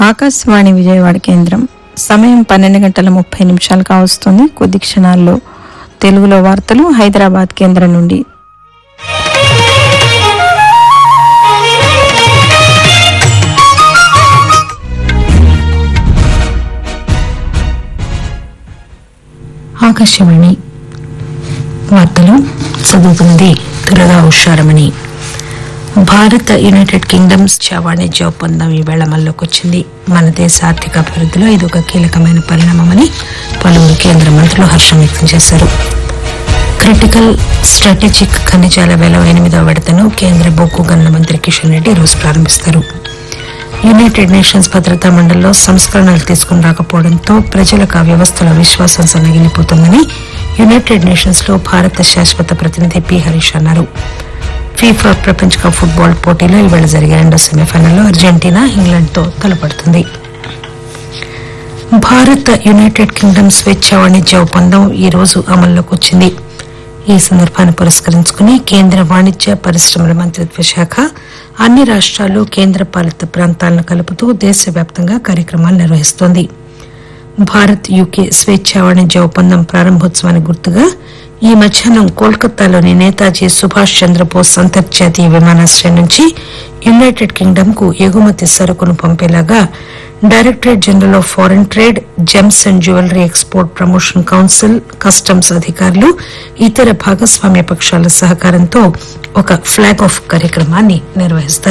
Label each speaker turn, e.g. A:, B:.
A: ఆకాశవాణి విజయవాడ కేంద్రం సమయం పన్నెండు గంటల ముప్పై నిమిషాలు కావస్తుంది కొద్ది క్షణాల్లో తెలుగులో వార్తలు హైదరాబాద్ కేంద్రం నుండి
B: ఆకాశవాణి వార్తలు చదువుతున్నది దురగా ఉషారమణి భారత యునైటెడ్ కింగ్డమ్స్ వాణిజ్య ఒప్పందం ఈవేళ అమల్లోకి వచ్చింది మన దేశ ఆర్థిక అభివృద్ధిలో ఇది ఒక కీలకమైన పరిణామమని పలువురు కేంద్ర మంత్రులు హర్షం వ్యక్తం చేశారు క్రిటికల్ స్ట్రాటజిక్ ఖనిజాల వేల ఎనిమిదవ విడతను కేంద్ర బొగ్గు గనుల మంత్రి కిషన్ రెడ్డి ఈరోజు ప్రారంభిస్తారు యునైటెడ్ నేషన్స్ భద్రతా మండలిలో సంస్కరణలు తీసుకుని రాకపోవడంతో ప్రజలకు ఆ వ్యవస్థలో విశ్వాసం సన్నగిల్లిపోతుందని యునైటెడ్ నేషన్స్ లో భారత శాశ్వత ప్రతినిధి పి హరీష్ అన్నారు ఫీఫా ప్రపంచ కప్ ఫుట్బాల్ పోటీలో ఇవాళ జరిగే రెండో సెమీఫైనల్లో అర్జెంటీనా ఇంగ్లాండ్తో తలపడుతుంది భారత్ యునైటెడ్ కింగ్డమ్ స్వేచ్ఛ వాణిజ్య ఒప్పందం ఈ రోజు అమల్లోకి వచ్చింది ఈ సందర్భాన్ని పురస్కరించుకుని కేంద్ర వాణిజ్య పరిశ్రమల మంత్రిత్వ శాఖ అన్ని రాష్ట్రాలు కేంద్ర పాలిత ప్రాంతాలను కలుపుతూ దేశవ్యాప్తంగా కార్యక్రమాలు నిర్వహిస్తోంది భారత్ యూకే స్వేచ్ఛ వాణిజ్య ఒప్పందం ప్రారంభోత్సవానికి గుర్తుగా ఈ మధ్యాహ్నం కోల్కతాలోని నేతాజీ సుభాష్ చంద్రబోస్ అంతర్జాతీయ విమానాశ్రయం నుంచి యునైటెడ్ కింగ్డమ్ కు ఎగుమతి సరుకును పంపేలాగా directorate general of foreign trade gems and jewellery export promotion council customs అధికారులు ఇతర భాగస్వామ్య పక్షాల సహకారంతో ఒక ఫ్లాగ్ ఆఫ్ కార్యక్రమాన్ని నిర్వహిస్తారు